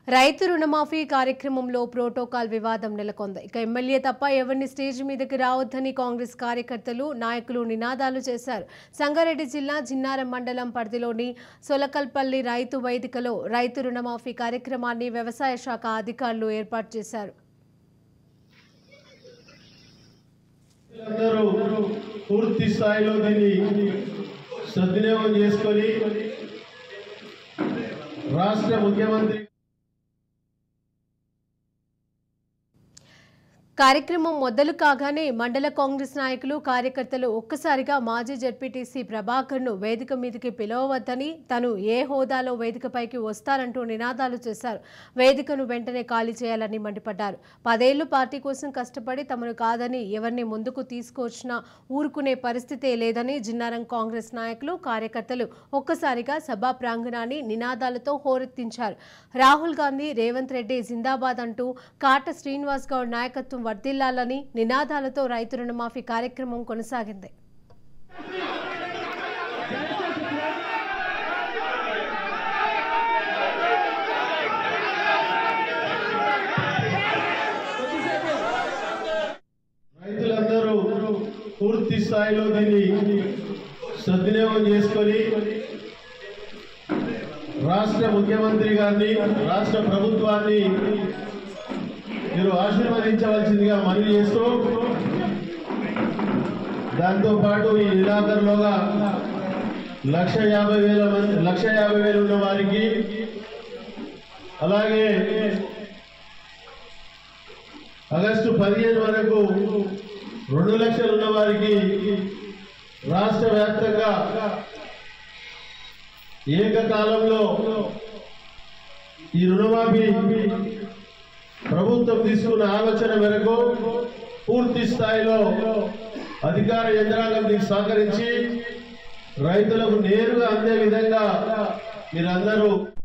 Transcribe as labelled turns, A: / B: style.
A: రైతు రుణమాఫీ కార్యక్రమంలో ప్రోటోకాల్ వివాదం నెలకొంది ఇక ఎమ్మెల్యే తప్ప ఎవరిని స్టేజ్ మీదకి రావద్దని కాంగ్రెస్ కార్యకర్తలు నాయకులు నినాదాలు చేశారు సంగారెడ్డి జిల్లా జిన్నారం మండలం పరిధిలోని సొలకల్పల్లి రైతు వేదికలో రైతు రుణమాఫీ కార్యక్రమాన్ని వ్యవసాయ శాఖ అధికారులు ఏర్పాటు చేశారు
B: అందరూ పూర్తి స్థాయిలో దీన్ని సద్వినియోగం చేసుకొని రాష్ట్ర ముఖ్యమంత్రి
A: కార్యక్రమం మొదలు కాగానే మండల కాంగ్రెస్ నాయకులు కార్యకర్తలు ఒక్కసారిగా మాజీ జడ్పీటీసీ ప్రభాకర్ను వేదిక మీదకి పిలవవద్దని తను ఏ హోదాలో వేదికపైకి వస్తారంటూ నినాదాలు చేశారు వేదికను వెంటనే ఖాళీ చేయాలని మండిపడ్డారు పదేళ్లు పార్టీ కోసం కష్టపడి తమను కాదని ఎవరిని ముందుకు తీసుకొచ్చినా ఊరుకునే పరిస్థితే లేదని జిన్నారం కాంగ్రెస్ నాయకులు కార్యకర్తలు ఒక్కసారిగా సభా ప్రాంగణాన్ని నినాదాలతో హోరెత్తించారు రాహుల్ గాంధీ రేవంత్ రెడ్డి జిందాబాద్ అంటూ కాట శ్రీనివాస్ గౌడ్ నాయకత్వం వర్ధిల్లాలని నినాదాలతో రైతు రుణమాఫీ కార్యక్రమం కొనసాగింది
B: రైతులందరూ పూర్తి స్థాయిలో దీన్ని సద్వినియోగం చేసుకొని రాష్ట్ర ముఖ్యమంత్రి గారిని రాష్ట్ర ప్రభుత్వాన్ని మీరు ఆశీర్వదించవలసిందిగా మనవి చేస్తూ దాంతో పాటు ఈ నెలాఖరులోగా లక్ష యాభై వేల మంది లక్ష యాభై వేలు ఉన్న వారికి అలాగే ఆగస్టు పదిహేను వరకు రెండు లక్షలు ఉన్న వారికి రాష్ట్ర వ్యాప్తంగా ఏకకాలంలో ఈ రుణమాఫీ ప్రభుత్వం తీసుకున్న ఆలోచన మేరకు పూర్తి స్థాయిలో అధికార యంత్రాంగం దీనికి సహకరించి రైతులకు నేరుగా అందే విధంగా మీరందరూ